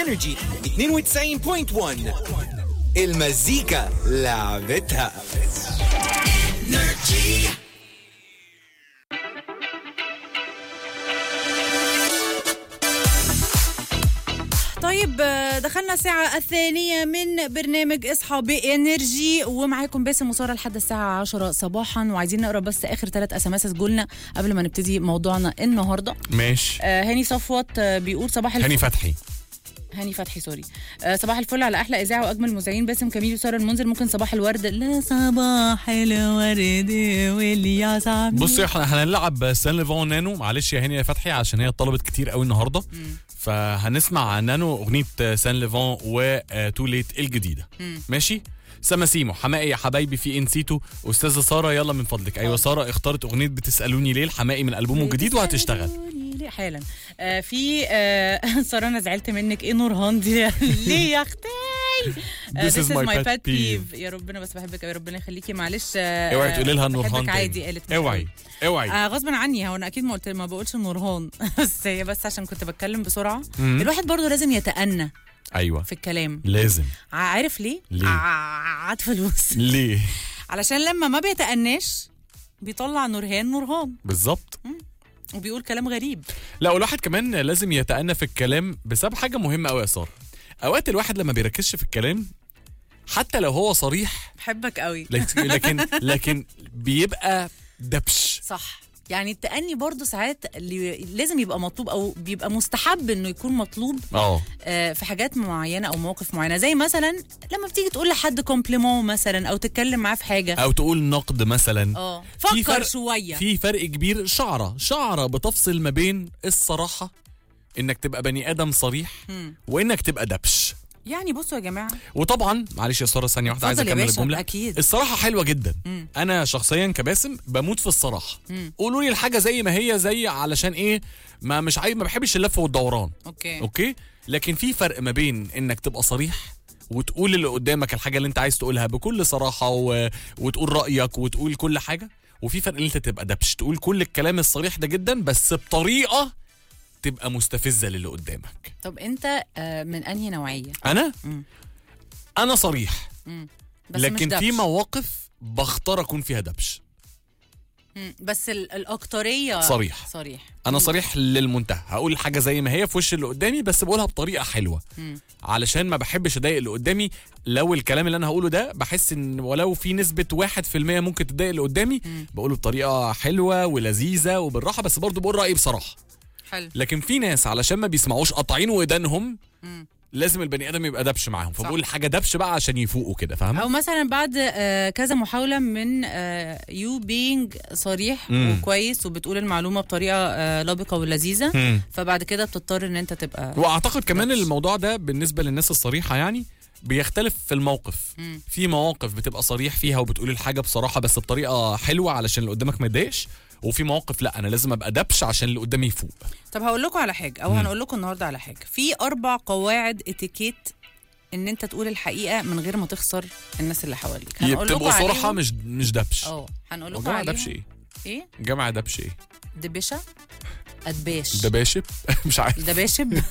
انرجي 92.1 المزيكا لعبتها طيب آه، دخلنا الساعة الثانية من برنامج اصحى بانرجي ومعاكم باسم وسارة لحد الساعة 10 صباحا وعايزين نقرا بس اخر ثلاث اس ام اس جولنا قبل ما نبتدي موضوعنا النهارده ماشي آه هاني صفوت آه بيقول صباح الفل هاني فتحي هاني فتحي سوري آه صباح الفل على احلى اذاعه واجمل مذيعين باسم كميل وساره المنذر ممكن صباح الورد لا صباح الورد والياسمين بصي احنا هنلعب سان ليفون نانو معلش يا هاني يا فتحي عشان هي طلبت كتير قوي النهارده فهنسمع نانو اغنيه سان ليفون وتو ليت الجديده ماشي سماسيمو حمائي يا حبايبي في انسيتو استاذه ساره يلا من فضلك ايوه ساره اختارت اغنيه بتسالوني ليه الحمائي من البومه الجديد وهتشتغل بتسألوني ليه؟ حالا آه في آه ساره انا زعلت منك ايه نورهان دي ليه يا اختي آه, This is my pet pet peeve. يا ربنا بس بحبك يا ربنا يخليكي معلش آه اوعي تقولي لها بحبك نورهان عادي تاني. قالت اوعي اوعي آه غصبا عني هو انا اكيد ما قلت ما بقولش نورهان بس هي بس عشان كنت بتكلم بسرعه مم. الواحد برضو لازم يتأنى ايوه في الكلام لازم ع- عارف ليه؟ ليه؟ ع- عطف الوس ليه علشان لما ما بيتأناش بيطلع نورهان نورهان بالظبط وبيقول كلام غريب لا والواحد كمان لازم يتأنى في الكلام بسبب حاجة مهمة قوي يا سارة أوقات الواحد لما بيركزش في الكلام حتى لو هو صريح بحبك قوي لكن لكن, لكن بيبقى دبش صح يعني التأني برضو ساعات اللي لازم يبقى مطلوب او بيبقى مستحب انه يكون مطلوب اه آه، في حاجات معينه او مواقف معينه زي مثلا لما بتيجي تقول لحد كومبليمون مثلا او تتكلم معاه في حاجه أو تقول نقد مثلا اه في فكر فرق- شويه في فرق كبير شعرة شعرة بتفصل ما بين الصراحة إنك تبقى بني آدم صريح مم. وإنك تبقى دبش يعني بصوا يا جماعه وطبعا معلش يا ساره ثانيه واحده عايز اتفضل يا اكمل باشا، الجمله أكيد. الصراحه حلوه جدا مم. انا شخصيا كباسم بموت في الصراحه قولوا لي الحاجه زي ما هي زي علشان ايه ما مش عايز ما بحبش اللف والدوران اوكي اوكي لكن في فرق ما بين انك تبقى صريح وتقول اللي قدامك الحاجه اللي انت عايز تقولها بكل صراحه و... وتقول رايك وتقول كل حاجه وفي فرق ان انت تبقى دبش تقول كل الكلام الصريح ده جدا بس بطريقه تبقى مستفزه للي قدامك طب انت آه، من انهي نوعيه انا مم. انا صريح بس لكن مش في دبش. مواقف بختار اكون فيها دبش مم، بس ال- الاكتريه صريح. صريح انا صريح للمنتهى هقول حاجه زي ما هي في وش اللي قدامي بس بقولها بطريقه حلوه مم. علشان ما بحبش اضايق اللي قدامي لو الكلام اللي انا هقوله ده بحس ان ولو في نسبه 1% ممكن تضايق اللي قدامي بقوله بطريقه حلوه ولذيذه وبالراحه بس برضه بقول رايي بصراحه حلو لكن في ناس علشان ما بيسمعوش قاطعين ودانهم مم. لازم البني ادم يبقى دبش معاهم فبقول حاجه دبش بقى عشان يفوقوا كده فاهمه او مثلا بعد آه، كذا محاوله من يو بينج صريح مم. وكويس وبتقول المعلومه بطريقه آه، لبقه ولذيذه مم. فبعد كده بتضطر ان انت تبقى واعتقد كمان دبش. الموضوع ده بالنسبه للناس الصريحه يعني بيختلف في الموقف مم. في مواقف بتبقى صريح فيها وبتقول الحاجه بصراحه بس بطريقه حلوه علشان اللي قدامك ما يتضايقش وفي مواقف لا انا لازم ابقى دبش عشان اللي قدامي يفوق طب هقول لكم على حاجه او هنقول لكم النهارده على حاجه في اربع قواعد اتيكيت ان انت تقول الحقيقه من غير ما تخسر الناس اللي حواليك هنقول لكم تبقوا صراحه عليهم. مش مش دبش اه هنقول هو لكم جماعه عليهم دبش ايه ايه جماعه دبش ايه دبشه ادباش دباشب مش عارف دباشب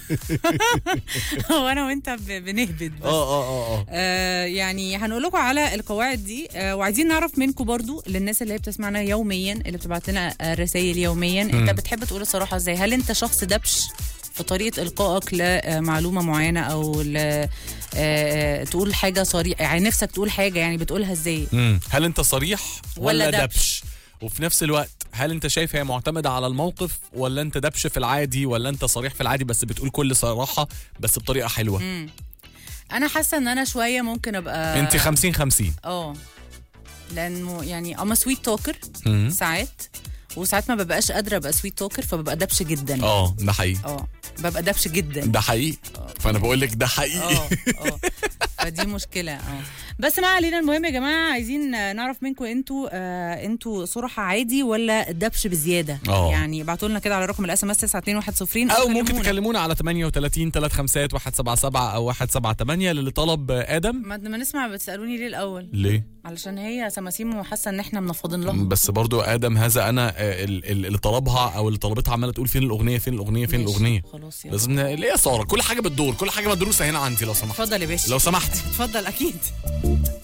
هو انا وانت ب- بنهبد بس اه اه اه اه آه يعني هنقول لكم على القواعد دي آه وعايزين نعرف منكم برضو للناس اللي هي بتسمعنا يوميا اللي بتبعت لنا آه، رسائل يوميا انت بتحب تقول الصراحه ازاي هل انت شخص دبش في طريقه القائك لمعلومه معينه او ل آه، تقول حاجه صريحه يعني نفسك تقول حاجه يعني بتقولها ازاي مم. هل انت صريح ولا, ولا دبش وفي نفس الوقت هل انت شايف هي معتمده على الموقف ولا انت دبش في العادي ولا انت صريح في العادي بس بتقول كل صراحه بس بطريقه حلوه انا حاسه ان انا شويه ممكن ابقى انت 50 50 اه لانه يعني اما سويت توكر مم. ساعات وساعات ما ببقاش قادره ابقى سويت توكر فببقى دبش جدا اه ده حقيقي اه ببقى دبش جدا ده حقيقي فانا بقول لك ده حقيقي اه اه فدي مشكله اه بس ما علينا المهم يا جماعه عايزين آه، نعرف منكم انتوا آه انتوا صراحه عادي ولا دبش بزياده اه. يعني ابعتوا لنا كده على رقم الاس ام اس 92110 او ممكن تكلمونا على 38 356 177 او 178 للي طلب ادم ما ما نسمع بتسالوني ليه الاول ليه علشان هي سماسيمو حاسه ان احنا منفضين لها بس برضو ادم هذا انا آه، ال- ال- اللي طلبها او اللي طلبتها عماله تقول فين الاغنيه فين الاغنيه فين ماشي، الاغنيه خلاص يلا لازم ن- ليه يا ساره كل حاجه بتدور كل حاجه مدروسه هنا عندي لو سمحت اتفضل يا باشا لو سمحت اتفضل اكيد